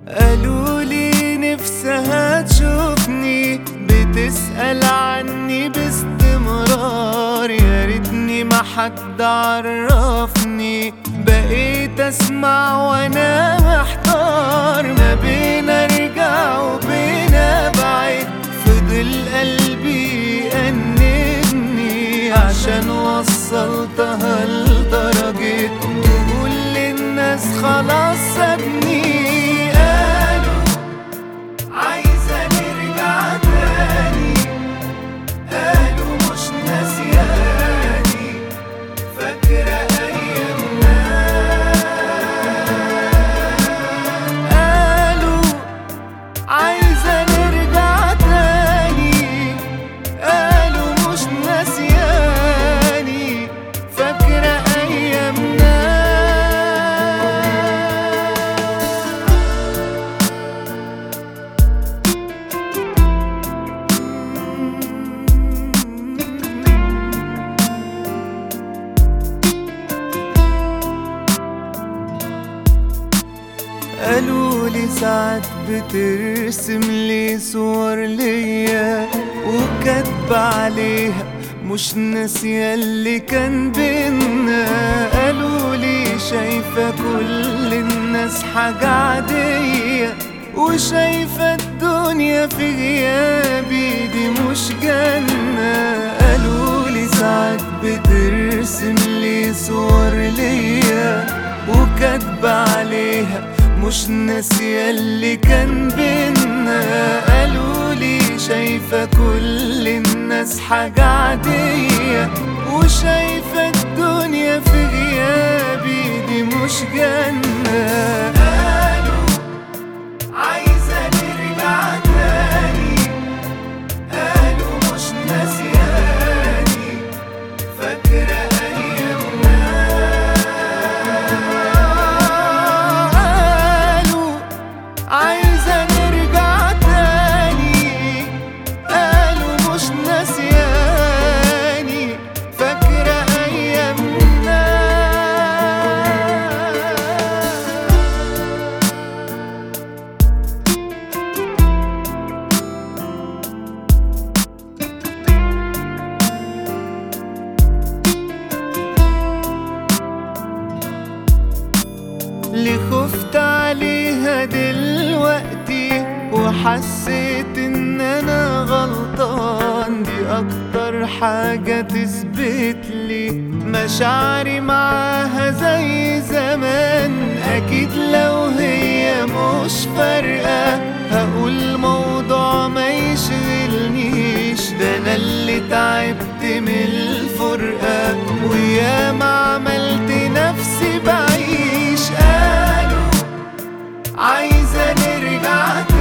قالوا لي نفسها تشوفني بتسأل عني باستمرار يا ريتني ما حد عرفني بقيت اسمع وانا محتار ما بين ارجع وبين ابعد فضل قلبي يأنبني عشان وصلتها لدرجة تقول للناس خلاص سابني قالوا عايزة نرجع تاني قالوا مش ناسياني فاكرة أيامنا قالوا عايزة نرجع تاني قالوا مش ناسياني فاكرة أيامنا قالوا لي ساعات بترسم لي صور ليا وكاتبة عليها مش ناسية اللي كان بينا قالوا لي شايفة كل الناس حاجة عادية وشايفة الدنيا في غيابي دي مش جنة قالوا لي ساعات بترسم لي صور ليا وكاتبة عليها مش ناسية اللي كان بينا قالوا لي شايفة كل الناس حاجة عادية وشايفة الدنيا في غيابي دي مش جنة قالوا عايزة نرجع تاني قالوا مش ناسياني فاكرة أيامنا قالوا عايزة نرجع تاني قالوا مش ناسياني فاكرة أيامنا اللي خفت عليها دلوقتي وحسيت ان انا غلطان دي اكتر حاجة تثبت لي مشاعري معاها زي زمان اكيد لو هي مش فارقة هقول موضوع ما يشغلنيش ده انا اللي تعبت من الفرقة ويا ما عملت نفسي بعيش قالوا عايزة نرجع